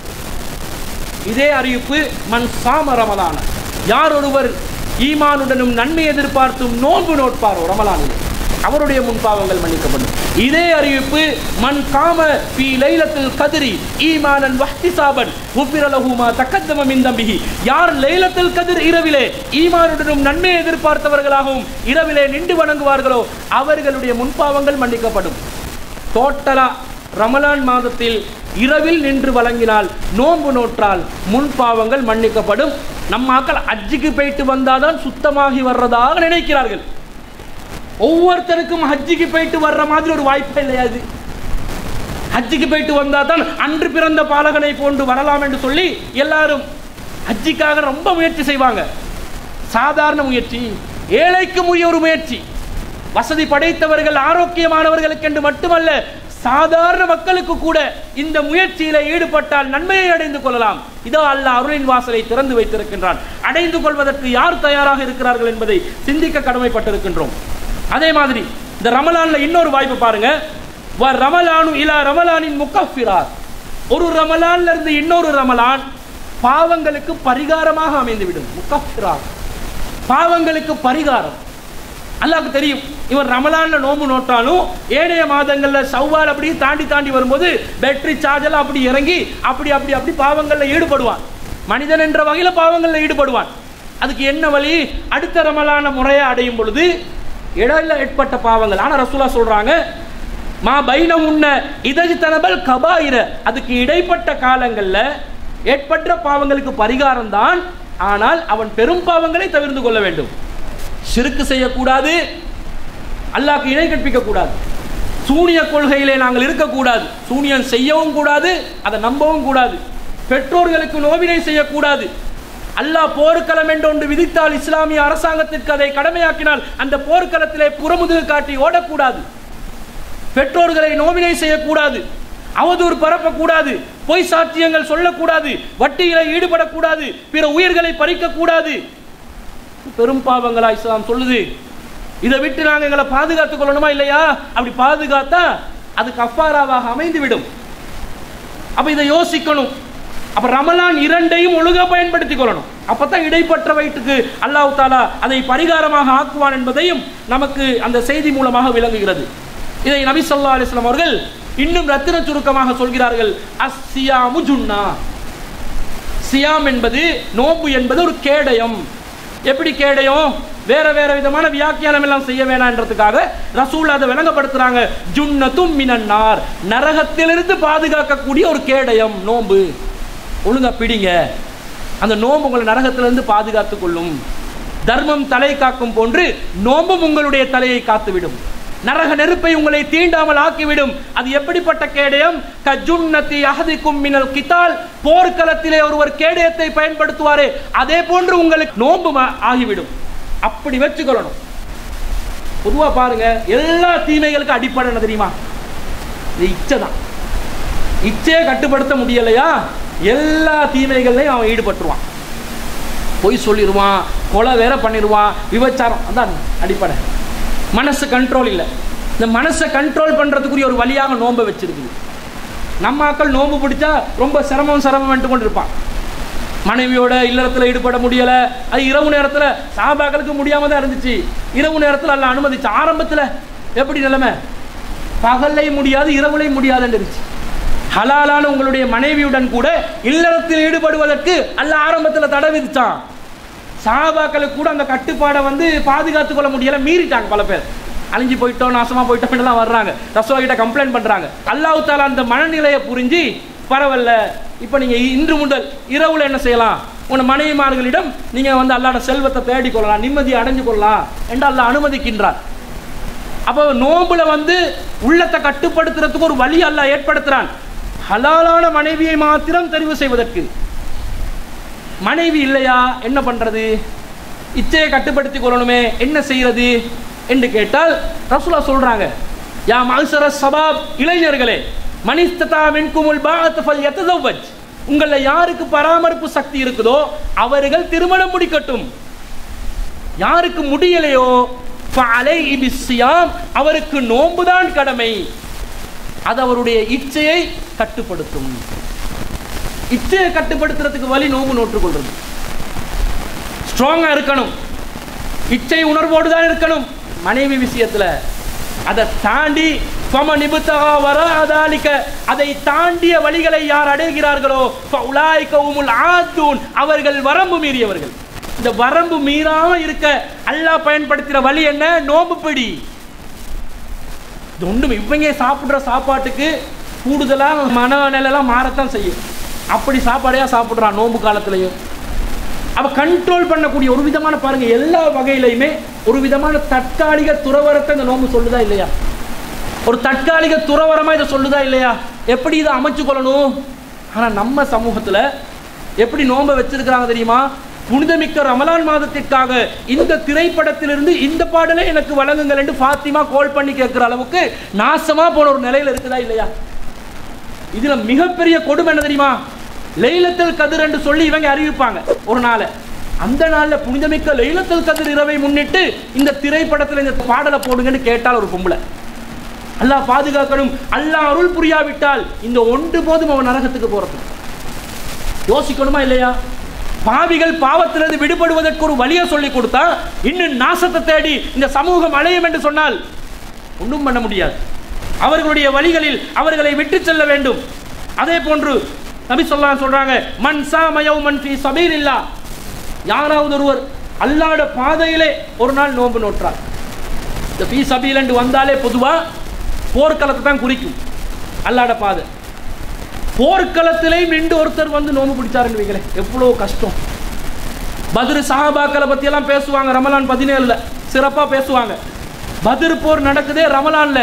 இதே அறிவிப்பு மன் சாம ரமலான யார் ஒருவர் ஈமானுடனும் நன்மை எதிர்பார்த்தும் நோன்பு நோட்பாரோ ரமலானில் அவருடைய முன்பாவங்கள் மன்னிக்கப்படும் இதே அறிவிப்பு மன் காம பி லைலத்தில் கதிரி ஈமானன் வஹ்திசாபன் உஃபிர லஹு மா தக்கத்தம மின் தம்பிஹி யார் லைலத்தில் கதிர் இரவிலே ஈமானுடனும் நன்மை எதிர்பார்த்தவர்களாகவும் இரவிலே நின்று வணங்குவார்களோ அவர்களுடைய முன்பாவங்கள் மன்னிக்கப்படும் டோட்டலா ரமலான் மாதத்தில் இரவில் நின்று வழங்கினால் நோன்பு நோற்றால் முன் பாவங்கள் மன்னிக்கப்படும் நம்ம ஆக்கள் ஹஜ்ஜுக்கு போயிட்டு வந்தாதான் சுத்தமாகி வர்றதாக நினைக்கிறார்கள் ஒவ்வொருத்தருக்கும் ஹஜ்ஜுக்கு போயிட்டு வர்ற மாதிரி ஒரு வாய்ப்பே இல்லையா இது ஹஜ்ஜுக்கு போயிட்டு வந்தா தான் அன்று பிறந்த பாலகனை போன்று வரலாம் என்று சொல்லி எல்லாரும் ஹஜ்ஜிக்காக ரொம்ப முயற்சி செய்வாங்க சாதாரண முயற்சி ஏழைக்கு உரிய ஒரு முயற்சி வசதி படைத்தவர்கள் ஆரோக்கியமானவர்களுக்கு என்று மட்டுமல்ல சாதாரண மக்களுக்கு கூட இந்த முயற்சியில ஈடுபட்டால் நன்மையை அடைந்து கொள்ளலாம் இதோ அல்லாஹ் அருளின் வாசலை திறந்து வைத்திருக்கின்றான் அடைந்து கொள்வதற்கு யார் தயாராக இருக்கிறார்கள் என்பதை சிந்திக்க கடமைப்பட்டிருக்கின்றோம் அதே மாதிரி இந்த ரமலான்ல இன்னொரு வாய்ப்பு பாருங்க வ ரமலானு இலா ரமலானின் முக்கஃபிரார் ஒரு ரமலான்ல இருந்து இன்னொரு ரமலான் பாவங்களுக்கு பரிகாரமாக அமைந்துவிடும் முக்கஃபிரார் பாவங்களுக்கு பரிகாரம் அல்லாஹ்க்கு தெரியும் இவன் ரமலான்ல நோம்பு நோட்டாலும் ஏனைய மாதங்கள்ல சவ்வால் அப்படி தாண்டி தாண்டி வரும்போது பேட்டரி சார்ஜ் எல்லாம் அப்படி இறங்கி அப்படி அப்படி அப்படி பாவங்கள்ல ஈடுபடுவான் மனிதன் என்ற வகையில பாவங்கள்ல ஈடுபடுவான் அதுக்கு என்ன வழி அடுத்த ரமலான முறையை அடையும் பொழுது இடையில ஏற்பட்ட பாவங்கள் ஆனா ரசூலா சொல்றாங்க மா பைன உன்ன இதஜி தனபல் கபாயிர அதுக்கு இடைப்பட்ட காலங்கள்ல ஏற்பட்ட பாவங்களுக்கு பரிகாரம் தான் ஆனால் அவன் பெரும் பாவங்களை தவிர்த்து கொள்ள வேண்டும் சிறுக்கு செய்யக்கூடாது அல்லாஹ்க்கு இணை கற்பிக்க கூடாது சூனிய கொள்கையிலே நாங்கள் இருக்கக்கூடாது சூனியம் செய்யவும் கூடாது அதை நம்பவும் கூடாது பெற்றோர்களுக்கு நோவினை செய்யக்கூடாது அல்லாஹ் போர்க்களம் என்று ஒன்று விதித்தால் இஸ்லாமிய அரசாங்கத்திற்கு அதை கடமையாக்கினால் அந்த போர்க்களத்திலே புறமுதுகு காட்டி ஓடக்கூடாது பெற்றோர்களை நோவினை செய்யக்கூடாது அவதூறு பரப்பக்கூடாது பொய் சாட்சியங்கள் சொல்லக்கூடாது வட்டிகளை ஈடுபடக்கூடாது பிற உயிர்களை பறிக்கக்கூடாது பெரும் பாவங்களா இஸ்லாம் சொல்லுது இதை விட்டு நாங்கள் எங்களை பாதுகாத்துக் கொள்ளணுமா இல்லையா அப்படி பாதுகாத்தா அது கஃபாராவாக அமைந்து விடும் அப்ப இதை யோசிக்கணும் அப்ப ரமலான் இரண்டையும் ஒழுங்கா பயன்படுத்திக் கொள்ளணும் அப்பதான் இடைப்பட்ட வயிற்றுக்கு அல்லாஹ் தாலா அதை பரிகாரமாக ஆக்குவான் என்பதையும் நமக்கு அந்த செய்தி மூலமாக விளங்குகிறது இதை நபி ஸல்லல்லாஹு அலைஹி வஸல்லம் அவர்கள் இன்னும் ரத்தின சுருக்கமாக சொல்கிறார்கள் அஸ்ஸியாமு ஜுன்னா சியாம் என்பது நோன்பு என்பது ஒரு கேடயம் எப்படி கேடயம் வேற வேற விதமான வியாக்கியானம் எல்லாம் செய்ய வேணான்றதுக்காக ரசூல் அதை விளங்கப்படுத்துறாங்க ஜுன்னத்தும் மினன்னார் நரகத்திலிருந்து பாதுகாக்கக்கூடிய ஒரு கேடயம் நோன்பு ஒழுங்கா பிடிங்க அந்த நோன்பு உங்களை நரகத்திலிருந்து பாதுகாத்துக் கொள்ளும் தர்மம் தலை காக்கும் போன்று நோம்பும் உங்களுடைய தலையை காத்துவிடும் நரக நெருப்பை உங்களை தீண்டாமல் ஆக்கிவிடும் அது எப்படிப்பட்ட கேடயம் கஜுன்னதி அஹதிக்கும் மினல் கிதால் போர்க்களத்திலே ஒருவர் கேடயத்தை பயன்படுத்துவாரே அதே போன்று உங்களுக்கு நோன்பு மா- ஆகிவிடும் அப்படி வச்சுக்கொள்ளணும் பொதுவா பாருங்க எல்லா தீமைகளுக்கும் அடிப்படை என்ன தெரியுமா இது இச்சை தான் இச்சையை கட்டுப்படுத்த முடியலையா எல்லா தீமைகள்லையும் அவன் ஈடுபட்டுருவான் பொய் சொல்லிடுவான் கொலை வேற பண்ணிடுவான் விபச்சாரம் அதான் அடிப்படை மனசு கண்ட்ரோல் இல்லை இந்த மனசை கண்ட்ரோல் பண்றதுக்குரிய ஒரு வழியாக நோன்பை வச்சிருக்குது நம்ம ஆக்கள் நோன்பு பிடிச்சா ரொம்ப சிரமம் சிரமம் கொண்டு இருப்பான் மனைவியோட இல்லறத்துல ஈடுபட முடியல அது இரவு நேரத்துல சாபாக்களுக்கு முடியாம தான் இருந்துச்சு இரவு நேரத்துல அல்ல அனுமதிச்சு ஆரம்பத்துல எப்படி நிலைமை பகல்லையும் முடியாது இரவுலையும் முடியாதுன்னு இருந்துச்சு ஹலாலான உங்களுடைய மனைவியுடன் கூட இல்லறத்தில் ஈடுபடுவதற்கு அல்ல ஆரம்பத்துல தடை விதிச்சான் சாபாக்களுக்கு கூட அந்த கட்டுப்பாடை வந்து பாதுகாத்துக் கொள்ள முடியல மீறிட்டாங்க பல பேர் அழிஞ்சு போயிட்டோம் நாசமா போயிட்டோம் எல்லாம் வர்றாங்க ரசோலா கிட்ட கம்ப்ளைண்ட் பண்றாங்க அல்லாஹ் தாலா அந்த மனநிலையை புரிஞ்சு பரவாயில்ல இப்போ நீங்க இன்று முதல் இரவுல என்ன செய்யலாம் உன மனைவிமார்களிடம் நீங்க வந்து அல்லாட செல்வத்தை தேடிக் கொள்ளலாம் நிம்மதியை அடைஞ்சு கொள்ளலாம் என்று அல்லாஹ் அனுமதிக்கின்றார் அப்போ நோம்புல வந்து உள்ளத்தை கட்டுப்படுத்துறதுக்கு ஒரு வழி அல்லாஹ் ஏற்படுத்துறான் ஹலாலான மனைவியை மாத்திரம் தெரிவு செய்வதற்கு மனைவி இல்லையா என்ன பண்றது இச்சையை கட்டுப்படுத்திக் கொள்ளணுமே என்ன செய்யறது என்று கேட்டால் ரசூலா சொல்றாங்க யா மல்சர சபாப் இளைஞர்களே மனிஸ்ததா மின்குமுல் பாஅத் ஃபல் யதஸவ்வஜ் உங்கள யாருக்கு பராமரிப்பு சக்தி இருக்குதோ அவர்கள் திருமணம் முடிக்கட்டும் யாருக்கு முடியலையோ ஃபஅலைஹி பிஸ்ஸியாம் அவருக்கு நோன்புதான் கடமை அது அவருடைய இச்சையை கட்டுப்படுத்தும் இச்சையை கட்டுப்படுத்துறதுக்கு வழி நோம்பு நோற்றுக்கொள்றது ஸ்ட்ராங்கா இருக்கணும் இச்சை உணர்வோடு தான் இருக்கணும் மனைவி விஷயத்துல அதை தாண்டி ஃபம நிபுத்தகா வராதாலிக்க அதை தாண்டிய வழிகளை யார் அடைகிறார்களோ ஃபஉலாயிக ஹுமுல் ஆத்தூன் அவர்கள் வரம்பு மீறியவர்கள் இந்த வரம்பு மீறாம இருக்க அல்லாஹ் பயன்படுத்துகிற வழி என்ன நோம்பு பிடி இது ஒன்றும் இவங்க சாப்பிட்ற சாப்பாட்டுக்கு கூடுதலாக மனநிலைலாம் மாறத்தான் செய்யும் அப்படி சாப்பாடையா சாப்பிட்றான் நோன்பு காலத்துலையும் அவ கண்ட்ரோல் பண்ணக்கூடிய ஒரு விதமான பாருங்க எல்லா வகையிலையுமே ஒரு விதமான தற்காலிக துறவரத்தை இந்த நோன்பு சொல்லுதா இல்லையா ஒரு தற்காலிக துறவரமா இதை சொல்லுதா இல்லையா எப்படி இதை அமைச்சு கொள்ளணும் ஆனா நம்ம சமூகத்துல எப்படி நோன்பை வச்சிருக்கிறாங்க தெரியுமா புனிதமிக்க ரமலான் மாதத்திற்காக இந்த திரைப்படத்திலிருந்து இந்த பாடலை எனக்கு வழங்குங்கள் என்று ஃபாத்திமா கோல் பண்ணி கேட்கிற அளவுக்கு நாசமா போன ஒரு நிலையில இருக்குதா இல்லையா இதுல மிகப்பெரிய கொடுமை என்ன தெரியுமா லைலத்தல் கதிர் என்று சொல்லி இவங்க அறிவிப்பாங்க ஒரு நாளை அந்த நாள்ல புனிதமிக்க லைலத்தல் கதிர் இரவை முன்னிட்டு இந்த திரைப்படத்துல இந்த பாடலை போடுங்கன்னு கேட்டால் ஒரு பொம்பளை அல்லாஹ் பாதுகாக்கணும் அல்லாஹ் அருள் புரியாவிட்டால் இந்த ஒன்று போதும் அவன் நரகத்துக்கு போறது யோசிக்கணுமா இல்லையா பாவிகள் பாவத்திலிருந்து விடுபடுவதற்கு ஒரு வழியை சொல்லி கொடுத்தா இன்னும் நாசத்தை தேடி இந்த சமூகம் அலையும் என்று சொன்னால் ஒன்றும் பண்ண முடியாது அவர்களுடைய வழிகளில் அவர்களை விட்டு செல்ல வேண்டும் அதே போன்று நபி சொல்லா சொல்றாங்க மன் சாமயவ் மன் ஃபீ சபீலில்லா யாராவது ஒருவர் அல்லாட பாதையிலே ஒரு நாள் நோன்பு நோற்றார் இந்த ஃபீ சபீல் என்று வந்தாலே பொதுவா போர்க்களத்தை தான் குறிக்கும் அல்லாட பாதை போர்க்களத்திலே நின்று ஒருத்தர் வந்து நோம்பு பிடிச்சாருன்னு வைங்களேன் எவ்வளோ கஷ்டம் பத்ரு சஹாபாக்களை பத்தி எல்லாம் பேசுவாங்க ரமலான் பதினேழுல சிறப்பா பேசுவாங்க பத்ர் போர் நடக்குதே ரமலான்ல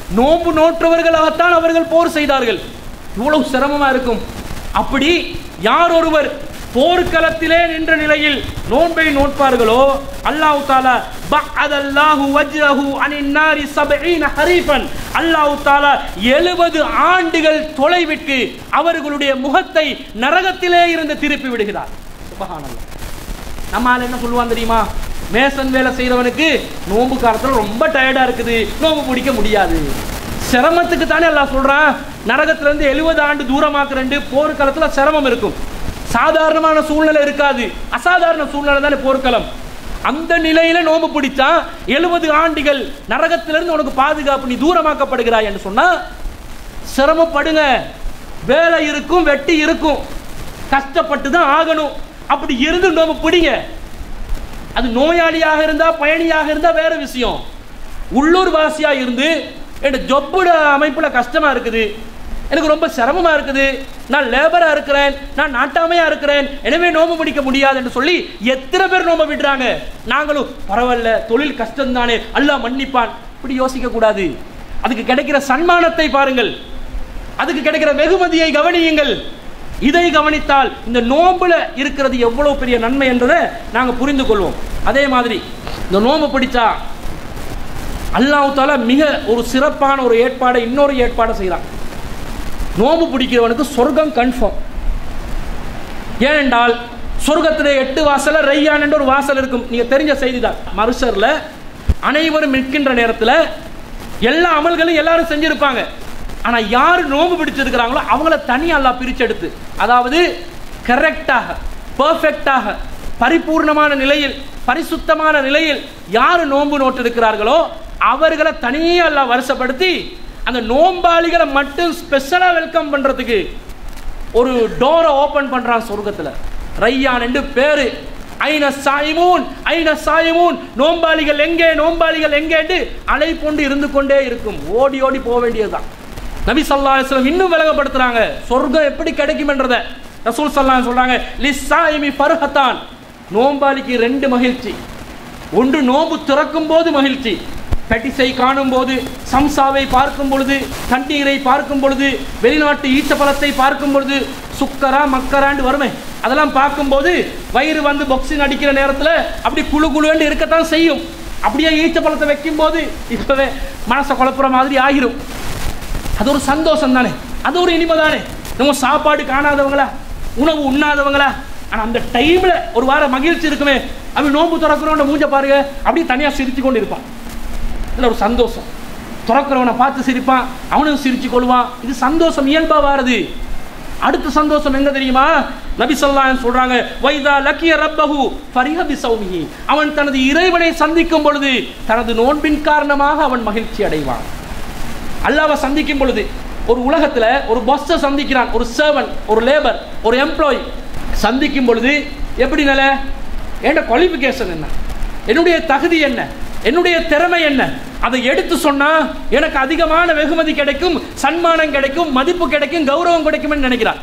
நோன்பு நோற்றவர்களாகத்தான் அவர்கள் போர் செய்தார்கள் இவ்வளவு சிரமமா இருக்கும் அப்படி யார் ஒருவர் போர்க்களத்திலே நின்ற நிலையில் நோன்பை நோட்பார்களோ அல்லாஹ் தாலா பஅதல்லாஹு வஜ்ரஹு அனின் நாரி சபஈன ஹரீஃபன் அல்லாஹ் தாலா 70 ஆண்டுகள் தொலைவிற்கு அவர்களுடைய முகத்தை நரகத்திலே இருந்து திருப்பி விடுகிறார் சுபஹானல்லாஹ் நம்ம ஆள் என்ன சொல்லுவான் தெரியுமா மேசன் வேலை செய்யறவனுக்கு நோன்பு காலத்துல ரொம்ப டயர்டா இருக்குது நோன்பு பிடிக்க முடியாது சிரமத்துக்கு தானே எல்லாம் சொல்றான் நரகத்துல இருந்து எழுபது ஆண்டு தூரமாக்குறேன் போர்க்களத்துல சிரமம் இருக்கும் சாதாரணமான சூழ்நிலை இருக்காது அசாதாரண சூழ்நிலை தானே போர்க்களம் அந்த நிலையில நோம்பு பிடிச்சா எழுபது ஆண்டுகள் நரகத்திலிருந்து உனக்கு பாதுகாப்பு நீ தூரமாக்கப்படுகிறாய் என்று சொன்னா சிரமப்படுங்க வேலை இருக்கும் வெட்டி இருக்கும் கஷ்டப்பட்டு தான் ஆகணும் அப்படி இருந்து நோம்பு பிடிங்க அது நோயாளியாக இருந்தா பயணியாக இருந்தா வேற விஷயம் உள்ளூர் வாசியா இருந்து என் ஜொப்போட அமைப்புல கஷ்டமா இருக்குது எனக்கு ரொம்ப சிரமமா இருக்குது நான் லேபரா இருக்கிறேன் நான் நாட்டாமையா இருக்கிறேன் எனவே நோம்பு பிடிக்க முடியாது என்று சொல்லி எத்தனை பேர் நோம்பு விடுறாங்க நாங்களும் பரவாயில்ல தொழில் கஷ்டம் தானே அல்லாஹ் மன்னிப்பான் இப்படி யோசிக்க கூடாது அதுக்கு கிடைக்கிற சன்மானத்தை பாருங்கள் அதுக்கு கிடைக்கிற வெகுமதியை கவனியுங்கள் இதை கவனித்தால் இந்த நோம்புல இருக்கிறது எவ்வளவு பெரிய நன்மை என்றதை நாங்க புரிந்து கொள்வோம் அதே மாதிரி இந்த நோம்பு பிடிச்சா அல்லாஹ் தாலா மிக ஒரு சிறப்பான ஒரு ஏற்பாடை இன்னொரு ஏற்பாடை செய்கிறான் நோம்பு பிடிக்கிறவனுக்கு சொர்க்கம் கன்ஃபார்ம் ஏனென்றால் சொர்க்கத்திலே எட்டு வாசல்ல ரையான் என்ற ஒரு வாசல் இருக்கும் நீங்க தெரிஞ்ச செய்தி தான் மறுசர்ல அனைவரும் நிற்கின்ற நேரத்தில் எல்லா அமல்களும் எல்லாரும் செஞ்சிருப்பாங்க ஆனா யார் நோம்பு பிடிச்சிருக்கிறாங்களோ அவங்கள தனி அல்லாஹ் பிரிச்செடுத்து அதாவது கரெக்டாக பர்ஃபெக்டாக பரிபூர்ணமான நிலையில் பரிசுத்தமான நிலையில் யார் நோன்பு நோட்டு இருக்கிறார்களோ அவர்களை தனியே அல்லாஹ் வருஷப்படுத்தி அந்த நோம்பாளிகளை மட்டும் ஸ்பெஷலா வெல்கம் பண்றதுக்கு ஒரு டோரை ஓபன் பண்றான் சொர்க்கத்துல ரையான் என்று பேரு ஐன சாயிமூன் ஐன சாயிமூன் நோம்பாளிகள் எங்கே நோம்பாளிகள் எங்கே என்று அலை கொண்டு இருந்து கொண்டே இருக்கும் ஓடி ஓடி போக வேண்டியதுதான் நபி ஸல்லல்லாஹு அலைஹி வஸல்லம் இன்னும் விலகப்படுத்துறாங்க சொர்க்கம் எப்படி கிடைக்கும் என்றதை ரசூல் ஸல்லல்லாஹு அலைஹி சொல்றாங்க லிஸ்ஸாயிமி ஃபர்ஹத்தான் நோம்பாளிக்கு ரெண்டு மகிழ்ச்சி ஒன்று நோம்பு திறக்கும் போது மகிழ்ச்சி பெட்டிசை காணும் போது சம்சாவை பார்க்கும் பொழுது தண்ணீரை பார்க்கும் பொழுது வெளிநாட்டு ஈச்சப்பழத்தை பார்க்கும் பொழுது சுக்கரா மக்கராண்டு வருமே அதெல்லாம் பார்க்கும்போது வயிறு வந்து பொக்ஸின் அடிக்கிற நேரத்தில் அப்படி குழு குழுன்னு இருக்கத்தான் செய்யும் அப்படியே ஈச்சப்பழத்தை வைக்கும் போது இப்பவே மனசை குழப்புற மாதிரி ஆகிரும் அது ஒரு சந்தோஷம் தானே அது ஒரு இனிமை தானே நம்ம சாப்பாடு காணாதவங்களா உணவு உண்ணாதவங்களா ஆனா அந்த டைம்ல ஒரு வார மகிழ்ச்சி இருக்குமே அவன் நோன்பு திறக்கிறவன மூஞ்ச பாருங்க அப்படியே தனியா சிரிச்சு கொண்டு இருப்பான் இதுல ஒரு சந்தோஷம் திறக்கிறவனை பார்த்து சிரிப்பான் அவனும் சிரிச்சு கொள்வான் இது சந்தோஷம் இயல்பா வாருது அடுத்த சந்தோஷம் எங்க தெரியுமா நபி ஸல்லல்லாஹு சொல்றாங்க வைதா லக்கிய ரப்பஹு ஃபரிஹ பிஸௌமிஹி அவன் தனது இறைவனை சந்திக்கும் பொழுது தனது நோன்பின் காரணமாக அவன் மகிழ்ச்சி அடைவான் அல்லாவை சந்திக்கும் பொழுது ஒரு உலகத்துல ஒரு பஸ்ஸை சந்திக்கிறான் ஒரு சர்வன் ஒரு லேபர் ஒரு எம்ப்ளாயி சந்திக்கும் பொழுது எப்படி நில என்னோட குவாலிஃபிகேஷன் என்ன என்னுடைய தகுதி என்ன என்னுடைய திறமை என்ன அதை எடுத்து சொன்னா எனக்கு அதிகமான வெகுமதி கிடைக்கும் சன்மானம் கிடைக்கும் மதிப்பு கிடைக்கும் கௌரவம் கிடைக்கும் நினைக்கிறார்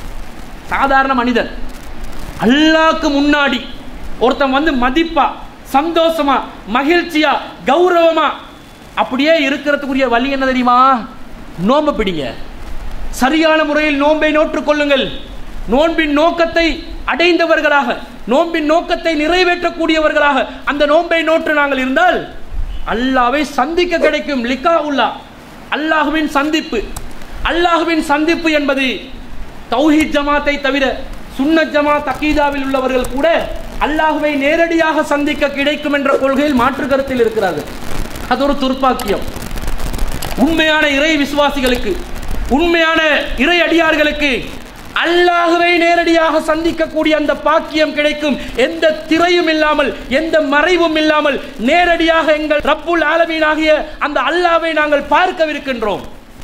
சாதாரண மனிதன் அல்லாக்கு முன்னாடி ஒருத்தன் வந்து மதிப்பா சந்தோஷமா மகிழ்ச்சியா கௌரவமா அப்படியே இருக்கிறதுக்குரிய வழி என்ன தெரியுமா நோன்பு பிடிங்க சரியான முறையில் நோன்பை நோற்றுக் கொள்ளுங்கள் நோன்பின் நோக்கத்தை அடைந்தவர்களாக நோன்பின் நோக்கத்தை நிறைவேற்றக்கூடியவர்களாக அந்த நோன்பை நோற்று நாங்கள் இருந்தால் அல்லாவை சந்திக்க கிடைக்கும் லிக்கா உல்லா அல்லாஹுவின் சந்திப்பு அல்லாஹுவின் சந்திப்பு என்பது தௌஹீத் ஜமாத்தை தவிர சுன்னத் ஜமாத் அகீதாவில் உள்ளவர்கள் கூட அல்லாஹுவை நேரடியாக சந்திக்க கிடைக்கும் என்ற கொள்கையில் மாற்று கருத்தில் இருக்கிறார்கள் அது ஒரு துர்ப்பாக்கியம் உண்மையான இறை விசுவாசிகளுக்கு உண்மையான இறை அடியார்களுக்கு அல்லாஹுவை நேரடியாக சந்திக்கக்கூடிய அந்த பாக்கியம் கிடைக்கும் எந்த திரையும் இல்லாமல் எந்த மறைவும் இல்லாமல் நேரடியாக எங்கள் ரப்புல் ஆலமீனாகிய அந்த அல்லாவை நாங்கள் பார்க்கவிருக்கின்றோம்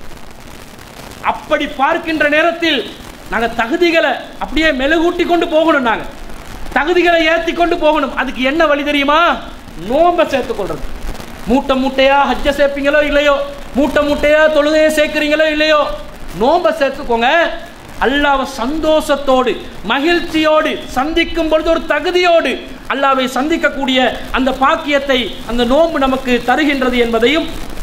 அப்படி பார்க்கின்ற நேரத்தில் நாங்கள் தகுதிகளை அப்படியே மெழுகூட்டி கொண்டு போகணும் நாங்கள் தகுதிகளை ஏற்றி கொண்டு போகணும் அதுக்கு என்ன வழி தெரியுமா நோம்பை சேர்த்துக்கொள்றது மூட்டை மூட்டையா ஹஜ்ஜ சேர்ப்பீங்களோ இல்லையோ மூட்டை மூட்டையா தொழுகையை சேர்க்கிறீங்களோ இல்லையோ நோம்பை சேர்த்துக்கோங்க அல்லாவை சந்தோஷத்தோடு மகிழ்ச்சியோடு சந்திக்கும் பொழுது ஒரு தகுதியோடு அல்லாவை சந்திக்கக்கூடிய அந்த பாக்கியத்தை அந்த நோன்பு நமக்கு தருகின்றது என்பதையும்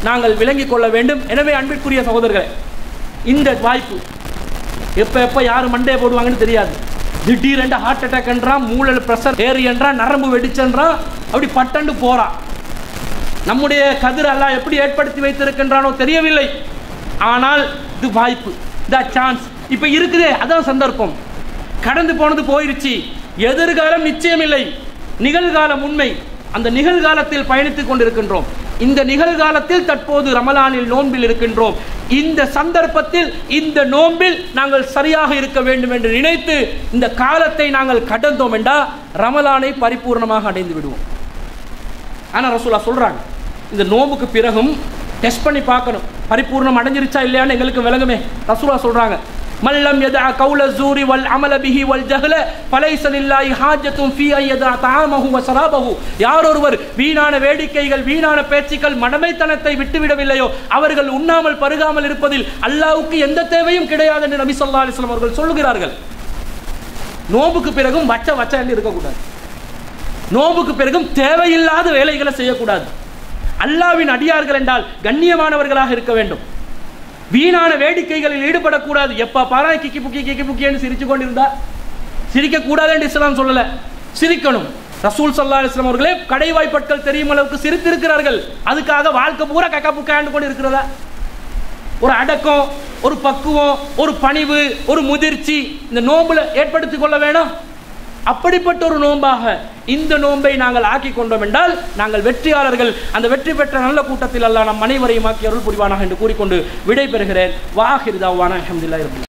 நாங்கள் விளங்கிக் கொள்ள வேண்டும் எனவே அன்பிற்குரிய சகோதரர்களே இந்த வாய்ப்பு எப்போ எப்போ யார் மண்டையை போடுவாங்கன்னு தெரியாது திடீரென்று ஹார்ட் அட்டாக்ன்றான் மூளையில் ப்ரெஷர் ஏறி என்றான் நரம்பு வெடிச்சன்றான் அப்படி பட்டண்டு போறான் நம்முடைய கதிர் அல்லாஹ் எப்படி ஏற்படுத்தி வைத்திருக்கின்றானோ தெரியவில்லை ஆனால் இது வாய்ப்பு த சான்ஸ் இப்போ இருக்குதே அதான் சந்தர்ப்பம் கடந்து போனது போயிருச்சு எதிர்காலம் நிச்சயமில்லை நிகழ்காலம் உண்மை அந்த நிகழ்காலத்தில் பயணித்துக் கொண்டிருக்கின்றோம் இந்த நிகழ்காலத்தில் தற்போது ரமலானில் நோன்பில் இருக்கின்றோம் இந்த சந்தர்ப்பத்தில் இந்த நோன்பில் நாங்கள் சரியாக இருக்க வேண்டும் என்று நினைத்து இந்த காலத்தை நாங்கள் கடந்தோம் என்றால் ரமலானை பரிபூர்ணமாக அடைந்து விடுவோம் ஆனால் ரசூலா சொல்றாங்க இந்த நோம்புக்கு பிறகும் டெஸ்ட் பண்ணி பார்க்கணும் பரிபூர்ணம் அடைஞ்சிருச்சா இல்லையான்னு எங்களுக்கு விளங்குமே ரசூலா சொல்றாங்க மல்லம் யதா கௌல ஜூரி வல் அமல பிஹி வல் ஜஹல ஃபலைஸ லில்லாஹி ஹாஜத்தும் ஃபீ அன் யதா தஆமஹு வ ஸராபஹு யார் ஒருவர் வீணான வேடிக்கைகள் வீணான பேச்சுக்கள் மடமைத்தனத்தை விட்டுவிடவில்லையோ அவர்கள் உண்ணாமல் பருகாமல் இருப்பதில் அல்லாஹ்வுக்கு எந்த தேவையும் கிடையாது என்று நபி ஸல்லல்லாஹு அலைஹி வஸல்லம் அவர்கள் சொல்லுகிறார்கள் நோம்புக்கு பிறகும் வச்ச வச்ச என்று இருக்கக்கூடாது நோம்புக்கு பிறகும் தேவையில்லாத வேலைகளை செய்யக்கூடாது அல்லாவின் அடியார்கள் என்றால் கண்ணியமானவர்களாக இருக்க வேண்டும் வீணான வேடிக்கைகளில் ஈடுபடக்கூடாது எப்ப பாரா கிக்கி புக்கி கிக்கி புக்கின்னு சிரிச்சு கொண்டிருந்தா சிரிக்க கூடாது என்று இஸ்லாம் சொல்லல சிரிக்கணும் ரசூல் சல்லா அலிஸ்லாம் அவர்களே கடைவாய்ப்பட்கள் தெரியும் அளவுக்கு சிரித்திருக்கிறார்கள் அதுக்காக வாழ்க்கை பூரா கக்கா புக்காண்டு கொண்டு இருக்கிறதா ஒரு அடக்கம் ஒரு பக்குவம் ஒரு பணிவு ஒரு முதிர்ச்சி இந்த நோம்புல ஏற்படுத்திக் கொள்ள வேணாம் அப்படிப்பட்ட ஒரு நோம்பாக இந்த நோன்பை நாங்கள் ஆக்கி கொண்டோம் என்றால் நாங்கள் வெற்றியாளர்கள் அந்த வெற்றி பெற்ற நல்ல கூட்டத்தில் அல்ல நம் அனைவரையும் ஆக்கி அருள் புரிவானாக என்று கூறிக்கொண்டு விடை பெறுகிறேன் வாஹிர்தாவான அஹமதுல்லாஹி ரபில்